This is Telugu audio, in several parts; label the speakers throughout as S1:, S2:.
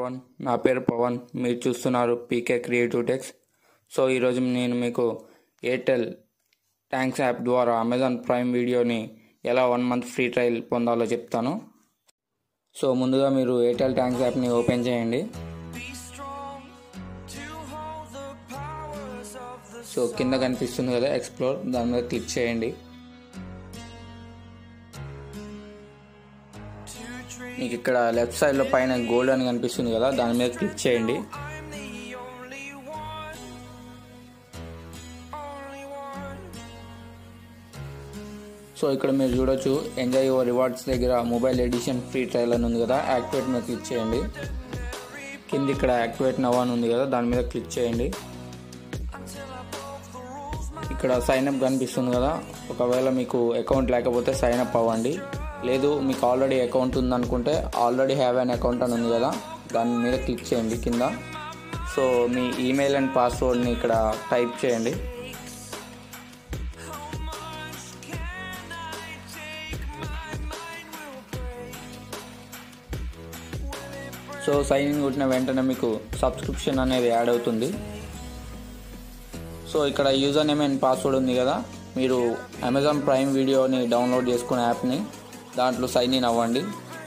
S1: వన్ నా పేరు పవన్ మీరు చూస్తున్నారు పీకే క్రియేటివ్ టెక్స్ సో ఈరోజు నేను మీకు ఎయిర్టెల్ థ్యాంక్స్ యాప్ ద్వారా అమెజాన్ ప్రైమ్ వీడియోని ఎలా వన్ మంత్ ఫ్రీ ట్రయల్ పొందాలో చెప్తాను సో ముందుగా మీరు ఎయిర్టెల్ థ్యాంక్స్ యాప్ని ఓపెన్ చేయండి సో కింద కనిపిస్తుంది కదా ఎక్స్ప్లోర్ దాని మీద క్లిక్ చేయండి మీకు ఇక్కడ లెఫ్ట్ సైడ్లో పైన గోల్డ్ అని కనిపిస్తుంది కదా దాని మీద క్లిక్ చేయండి సో ఇక్కడ మీరు చూడొచ్చు ఎంజాయ్ యువర్ రివార్డ్స్ దగ్గర మొబైల్ ఎడిషన్ ఫ్రీ ట్రయల్ అని ఉంది కదా యాక్టివేట్ మీద క్లిక్ చేయండి కింద ఇక్కడ యాక్టివేట్ నవ్ అని ఉంది కదా దాని మీద క్లిక్ చేయండి ఇక్కడ సైన్ అప్ కనిపిస్తుంది కదా ఒకవేళ మీకు అకౌంట్ లేకపోతే సైన్ అప్ అవ్వండి లేదు మీకు ఆల్రెడీ అకౌంట్ ఉందనుకుంటే ఆల్రెడీ హ్యావ్ అన్ అకౌంట్ అని ఉంది కదా దాని మీద క్లిక్ చేయండి కింద సో మీ ఈమెయిల్ అండ్ పాస్వర్డ్ని ఇక్కడ టైప్ చేయండి సో సైన్ ఇన్ కొట్టిన వెంటనే మీకు సబ్స్క్రిప్షన్ అనేది యాడ్ అవుతుంది సో ఇక్కడ యూజర్ నేమ్ అండ్ పాస్వర్డ్ ఉంది కదా మీరు అమెజాన్ ప్రైమ్ వీడియోని డౌన్లోడ్ చేసుకునే యాప్ని దాంట్లో సైన్ ఇన్ అవ్వండి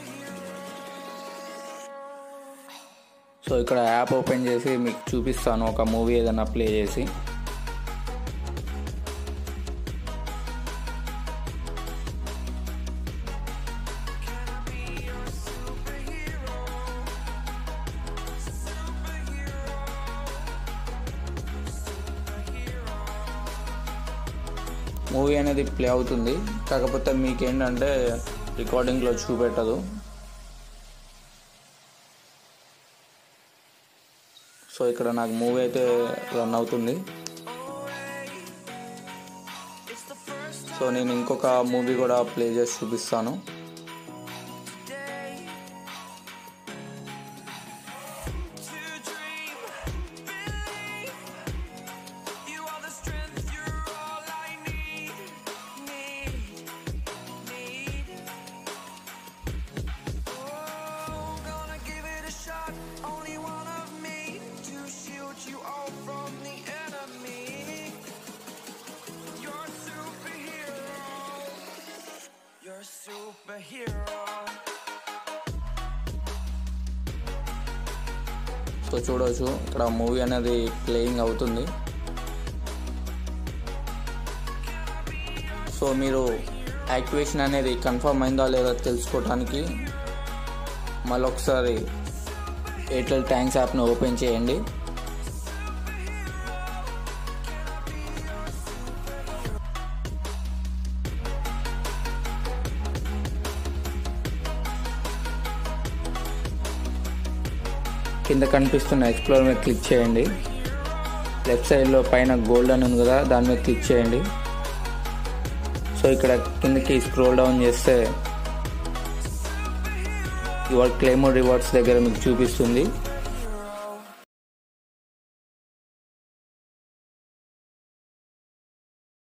S1: సో ఇక్కడ యాప్ ఓపెన్ చేసి మీకు చూపిస్తాను ఒక మూవీ ఏదైనా ప్లే చేసి మూవీ అనేది ప్లే అవుతుంది కాకపోతే మీకేంటంటే రికార్డింగ్లో చూపెట్టదు సో ఇక్కడ నాకు మూవీ అయితే రన్ అవుతుంది సో నేను ఇంకొక మూవీ కూడా ప్లే చేసి చూపిస్తాను సో చూడవచ్చు ఇక్కడ మూవీ అనేది ప్లేయింగ్ అవుతుంది సో మీరు యాక్టివేషన్ అనేది కన్ఫర్మ్ అయిందా లేదా తెలుసుకోవడానికి మళ్ళొకసారి ఎయిర్టెల్ ట్యాంక్స్ యాప్ని ఓపెన్ చేయండి కింద కనిపిస్తున్న ఎక్స్ప్లోర్ మీద క్లిక్ చేయండి లెఫ్ట్ సైడ్లో పైన గోల్డ్ అని ఉంది కదా దాని మీద క్లిక్ చేయండి సో ఇక్కడ కిందకి స్క్రోల్ డౌన్ చేస్తే యువర్ క్లెయిమ్ రివార్డ్స్ దగ్గర మీకు చూపిస్తుంది